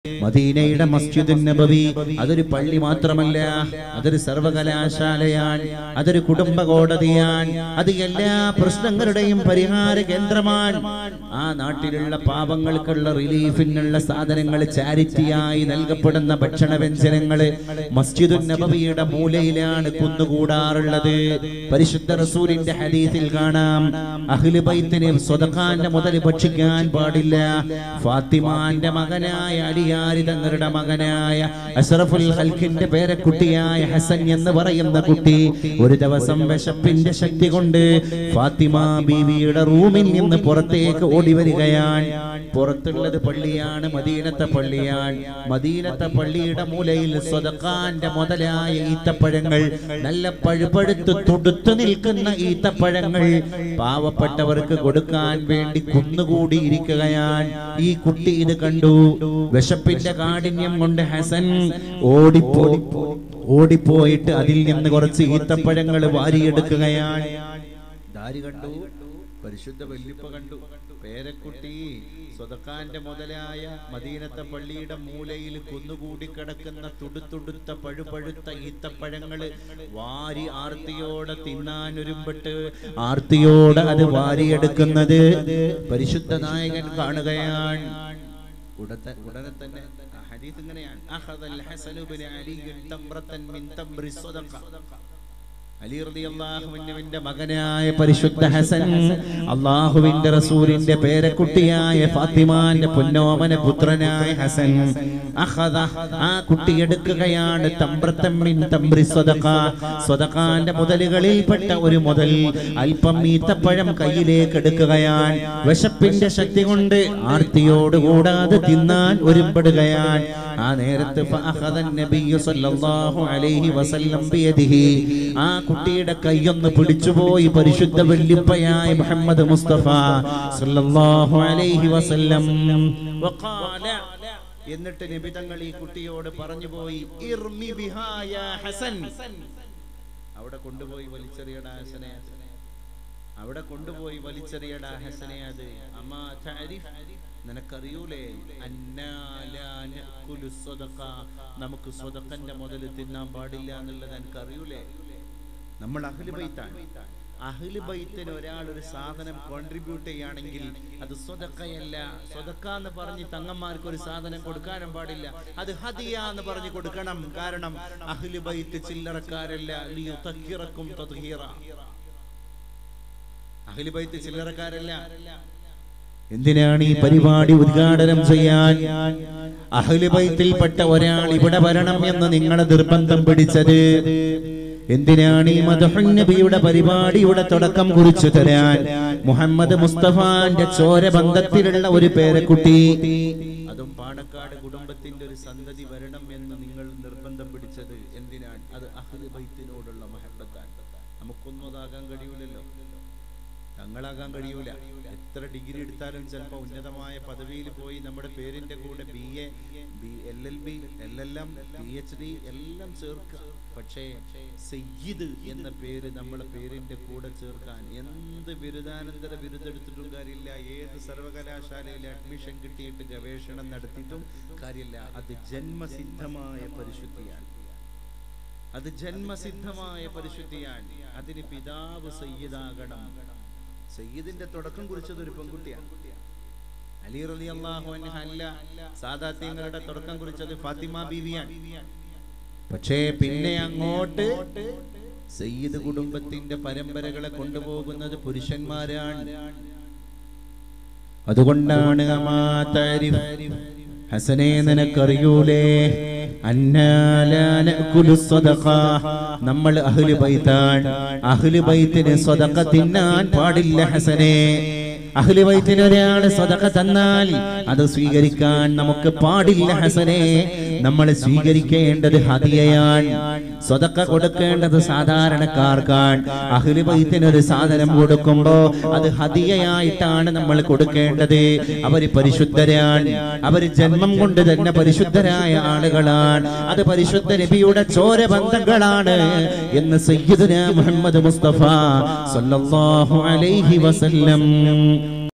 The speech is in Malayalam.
മദീനയുടെ മസ്ജിദ് നബവി അതൊരു പള്ളി മാത്രമല്ല അതൊരു സർവകലാശാലയാണ് അതൊരു കുടുംബ കോടതിയാണ് അത് എല്ലാ പ്രശ്നങ്ങളുടെയും പരിഹാര കേന്ദ്രമാണ് ആ നാട്ടിലുള്ള പാവങ്ങൾക്കുള്ള റിലീഫിനുള്ള സാധനങ്ങൾ ചാരിറ്റിയായി നൽകപ്പെടുന്ന ഭക്ഷണ വ്യഞ്ജനങ്ങള് മസ്ജിദ് നബവിയുടെ മൂലയിലാണ് കുന്നുകൂടാറുള്ളത് പരിശുദ്ധ റസൂലിന്റെ ഹദീസിൽ കാണാം അഹ്ലു ബൈത്തിന് സ്വതക്കാന്റെ മുതൽ ഭക്ഷിക്കാൻ പാടില്ല ഫാത്തിമാന്റെ മകനായ അലിയാരി തങ്ങളുടെ മകനായ അഷ്റഫുൽ ഹൽക്കിന്റെ പേരക്കുട്ടിയായ ഹസൻ എന്ന് പറയുന്ന കുട്ടി ഒരു ദിവസം വിശപ്പിന്റെ ശക്തി കൊണ്ട് ഫാത്തിമ ബീവിയുടെ റൂമിൽ നിന്ന് പുറത്തേക്ക് ഓടി വരികയാണ് പുറത്തുള്ളത് പള്ളിയാണ് മദീനത്തെ പള്ളിയാണ് മദീനത്തെ പള്ളിയുടെ മൂലയിൽ സ്വതക്കാന്റെ മുതലായ ഈത്തപ്പഴങ്ങൾ നല്ല പഴുപഴുത്ത് തുടുത്തു നിൽക്കുന്ന ഈത്തപ്പഴങ്ങൾ പാവപ്പെട്ടവർക്ക് കൊടുക്കാൻ വേണ്ടി കുന്നുകൂടി ഇരിക്കുകയാണ് ഈ കുട്ടി ഇത് കണ്ടു വിശപ്പിന്റെ കാഠിന്യം കൊണ്ട് ഹസൻ ഓടിപ്പോ ഓടിപ്പോയിട്ട് അതിൽ നിന്ന് കുറച്ച് ഈത്തപ്പഴങ്ങൾ വാരിയെടുക്കുകയാണ് ദാരി കണ്ടു പരിശുദ്ധ വല്യപ്പ കണ്ടു പേരക്കുട്ടി സ്വതക്കാന്റെ മുതലായ മദീനത്തെ പള്ളിയുടെ മൂലയിൽ കുന്നുകൂടി കിടക്കുന്ന തുടുത്തുടുത്ത പഴുപഴുത്ത ഈത്തപ്പഴങ്ങള് വാരി ആർത്തിയോടെ തിന്നാൻ ഒരുമ്പെട്ട് ആർത്തിയോടെ അത് വാരിയെടുക്കുന്നത് പരിശുദ്ധ നായകൻ കാണുകയാണ് ഉടത്തെ ഉടനെ തന്നെ ആ ഹദീസ് ഇങ്ങനെയാണ് അഖദൽ ഹസനു ബിൻ അലിയുൻ തംറത്തൻ മിൻ തംറി സ്വദഖ അലി റളിയല്ലാഹുവിന്റെ മകനായ പരിശുദ്ധ ഹസൻ അള്ളാഹുവിന്റെ റസൂലിന്റെ പേരക്കുട്ടിയായ ഫാത്തിമാന്റെ പൊന്നോമന പുത്രനായ ഹസൻ അഖദ ആ കുട്ടി എടുക്കുകയാണ് തമ്പ്രത്തം മിൻ തംറി സ്വദഖ സ്വദഖാന്റെ മുതലുകളിൽപ്പെട്ട ഒരു മുതൽ അല്പം ഈത്തപ്പഴം കയ്യിലേക്ക് എടുക്കുകയാണ് വിശപ്പിന്റെ ശക്തി കൊണ്ട് ആർത്തിയോട് കൂടാതെ തിന്നാൻ ഒരുമ്പെടുകയാണ് ആ നേരത്ത് ഫഅഖദ നബിയ്യു സല്ലല്ലാഹു അലൈഹി വസല്ലം ബിയദിഹി ആ കുട്ടിയുടെ കൈയൊന്ന് പിടിച്ചുപോയി പരിശുദ്ധ വല്ലിപ്പയായ മുഹമ്മദ് മുസ്തഫ സല്ലല്ലാഹു അലൈഹി വസല്ലം വഖാല എന്നിട്ട് നബി തങ്ങൾ ഈ കുട്ടിയോട് പറഞ്ഞു പോയി ഇർമി ബിഹാ യാ ഹസൻ അവിടെ കൊണ്ടുപോയി വലിച്ചെറിയട ഹസനെ അവിടെ കൊണ്ടുപോയി വലിച്ചെറിയട ഹസനെ അത് അമ്മാ തഅരിഫ് നിനക്കറിയൂലേ അന്നാ ലാ നഅ്കുലു സ്വദഖ നമുക്ക് സ്വതക്കന്റെ മുതൽ തിന്നാൻ പാടില്ല എന്നുള്ളത് എനിക്കറിയൂലേ നമ്മൾ അഹ്ലു ബൈത്താണ് അഹ്ലു ബൈത്തിന് ഒരാൾ ഒരു സാധനം കോൺട്രിബ്യൂട്ട് ചെയ്യുകയാണെങ്കിൽ അത് സ്വതക്കയല്ല സ്വതക്ക എന്ന് പറഞ്ഞ് തങ്ങന്മാർക്ക് ഒരു സാധനം കൊടുക്കാനും പാടില്ല അത് ഹദിയ എന്ന് പറഞ്ഞ് കൊടുക്കണം കാരണം അഹ്ലു ബൈത്ത് ചില്ലറക്കാരല്ല ലിയുതക്കിറക്കും തദ്ഹീറ അഹ്ലു ബൈത്ത് ചില്ലറക്കാരല്ല എന്തിനാണ് ഈ പരിപാടി ഉദ്ഘാടനം ചെയ്യാൻ അഹ്ലു ബൈത്തിൽപ്പെട്ട ഒരാൾ ഇവിടെ വരണം എന്ന് നിങ്ങളെ നിർബന്ധം പിടിച്ചത് എന്തിനാണ് ഈ മദഹുൻ നബിയുടെ പരിപാടിയുടെ തുടക്കം കുറിച്ചു തരാൻ മുഹമ്മദ് മുസ്തഫാന്റെ ചോര ബന്ധത്തിലുള്ള ഒരു പേരക്കുട്ടി അതും പാണക്കാട് കുടുംബത്തിന്റെ ഒരു സന്തതി വരണം എന്ന് നിങ്ങൾ നിർബന്ധം പിടിച്ചത് എന്തിനാണ് അത് അഹ്ലു ബൈത്തിനോടുള്ള മഹബത്താണ് നമുക്കൊന്നും അതാകാൻ കഴിയൂലല്ലോ തങ്ങളാകാൻ കഴിയൂല എത്ര ഡിഗ്രി എടുത്താലും ചിലപ്പോൾ ഉന്നതമായ പദവിയിൽ പോയി നമ്മുടെ പേരിന്റെ കൂടെ B A B L L B L L M P H D എല്ലാം ചേർക്കുക പക്ഷേ സയ്യിദ് എന്ന പേര് നമ്മളെ പേരിന്റെ കൂടെ ചേർക്കാൻ എന്ത് ബിരുദാനന്തര ബിരുദെടുത്തിട്ടും കാര്യമില്ല ഏത് സർവകലാശാലയിൽ അഡ്മിഷൻ കിട്ടിയിട്ട് ഗവേഷണം നടത്തിയിട്ടും കാര്യമില്ല അത് ജന്മസിദ്ധമായ പരിശുദ്ധിയാണ് അത് ജന്മസിദ്ധമായ പരിശുദ്ധിയാണ് അതിന് പിതാവ് സയ്യിദാകണം സയ്യിദിന്റെ തുടക്കം കുറിച്ചത് ഒരു പെൺകുട്ടിയാണ് അലി റലി അള്ളാഹു അല്ല സാദാത്യങ്ങളുടെ തുടക്കം കുറിച്ചത് ഫാത്തിമ ബീവിയാണ് പക്ഷേ പിന്നെ അങ്ങോട്ട് സയ്യിദ് കുടുംബത്തിന്റെ പരമ്പരകളെ കൊണ്ടുപോകുന്നത് പുരുഷന്മാരാണ് അതുകൊണ്ടാണ് അമാ താരിഫ് ഹസനെ നിനക്കറിയൂലേ അന്നാലാനക്കുലു സ്വദഖ നമ്മൾ അഹ്ലു ബൈത്താണ് അഹ്ലു ബൈത്തിന് സ്വദഖ തിന്നാൻ പാടില്ല ഹസനെ അഹ്ലു ബൈത്തിന് ഒരാൾ സ്വദഖ തന്നാൽ അത് സ്വീകരിക്കാൻ നമുക്ക് പാടില്ല ഹസനെ നമ്മൾ സ്വീകരിക്കേണ്ടത് ഹദിയയാണ് സ്വതക്ക കൊടുക്കേണ്ടത് സാധാരണക്കാർക്കാണ് അഹ്ലു ബൈത്തിന് ഒരു സാധനം കൊടുക്കുമ്പോ അത് ഹദിയയായിട്ടാണ് നമ്മൾ കൊടുക്കേണ്ടത് അവര് പരിശുദ്ധരാണ് അവര് ജന്മം കൊണ്ട് തന്നെ പരിശുദ്ധരായ ആളുകളാണ് അത് പരിശുദ്ധ നബിയുടെ ചോര ബന്ധങ്ങളാണ് എന്ന് സയ്യിദുന മുഹമ്മദ് മുസ്തഫ സല്ലല്ലാഹു അലൈഹി വസല്ലം